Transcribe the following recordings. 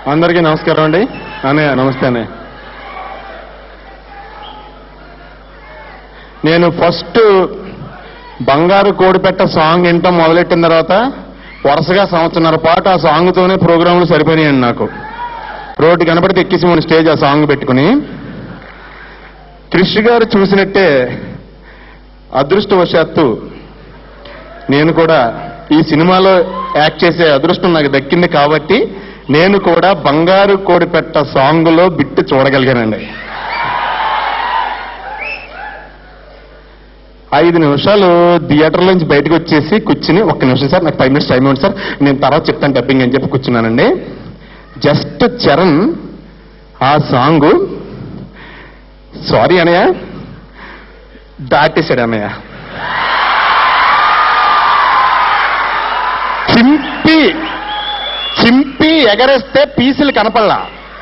అందరికీ నమస్కారం అండి అనే నమస్తే అనే నేను ఫస్ట్ బంగారు కోడిపెట్ట సాంగ్ వింటో మొదలెట్టిన తర్వాత వరుసగా సంవత్సరాల పాటు ఆ సాంగ్తోనే ప్రోగ్రాంలు సరిపోయాయండి నాకు రోడ్డు కనపడితే ఎక్కేసి మన స్టేజ్ ఆ సాంగ్ పెట్టుకుని క్రిష్ గారు చూసినట్టే అదృష్టవశాత్తు నేను కూడా ఈ సినిమాలో యాక్ట్ చేసే అదృష్టం నాకు దక్కింది కాబట్టి నేను కూడా బంగారు కోడిపెట్ట సాంగ్లో బిట్టు చూడగలిగానండి ఐదు నిమిషాలు థియేటర్ నుంచి బయటకు వచ్చేసి కూర్చుని ఒక్క నిమిషం సార్ నాకు ఫైవ్ మినిట్స్ టైం ఉంది సార్ నేను తర్వాత చెప్తాను డబ్బింగ్ అని చెప్పి కూర్చున్నానండి జస్ట్ చరణ్ ఆ సాంగ్ సారీ అనయ్య దాటేశాడు అన్నయ్య చింపి చింపి ఎగరేస్తే పీసులు కనపడలా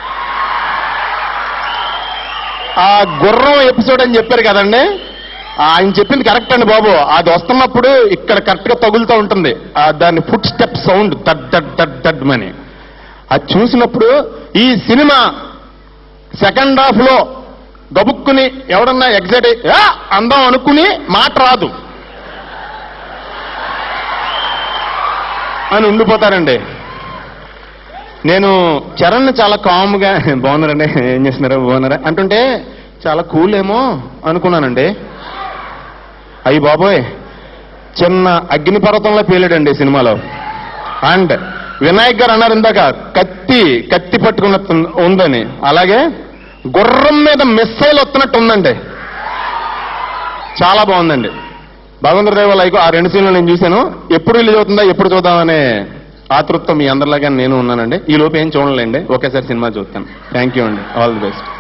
ఆ గుర్రం ఎపిసోడ్ అని చెప్పారు కదండి ఆయన చెప్పింది కరెక్ట్ అండి బాబు అది వస్తున్నప్పుడు ఇక్కడ కరెక్ట్ గా తగులుతూ ఉంటుంది ఆ దాని ఫుట్ స్టెప్ సౌండ్ దడ్ దడ్ దడ్ దడ్ అని అది చూసినప్పుడు ఈ సినిమా సెకండ్ హాఫ్ లో గబుక్కుని ఎవడన్నా ఎగ్జైట్ అయ్యి "ఆ!" అందాం అనుకుని మాట రాదు అని ఉండిపోతారండి నేను చరణ్ చాలా కామ్గా బాగున్నారండి ఏం చేస్తున్నారా బాగున్నారా అంటుంటే చాలా కూల్ ఏమో అనుకున్నానండి అయ్యి బాబోయ్ చిన్న అగ్నిపర్వతంలో పేలాడండి సినిమాలో అండ్ వినాయక్ గారు అన్నారు ఇందాక కత్తి కత్తి పట్టుకున్న ఉందని అలాగే గుర్రం మీద మిస్సైల్ వస్తున్నట్టు ఉందండి చాలా బాగుందండి భగవంతుడి దేవ లైక్ ఆ రెండు సీన్లు నేను చూశాను ఎప్పుడు రిలీజ్ అవుతుందా ఎప్పుడు చూద్దామనే ఆతృత్వం మీ అందరిలాగా నేను ఉన్నానండి ఈ లోపు ఏం చూడలేండి ఒకేసారి సినిమా చూస్తాను థ్యాంక్ యూ అండి ఆల్ ది బెస్ట్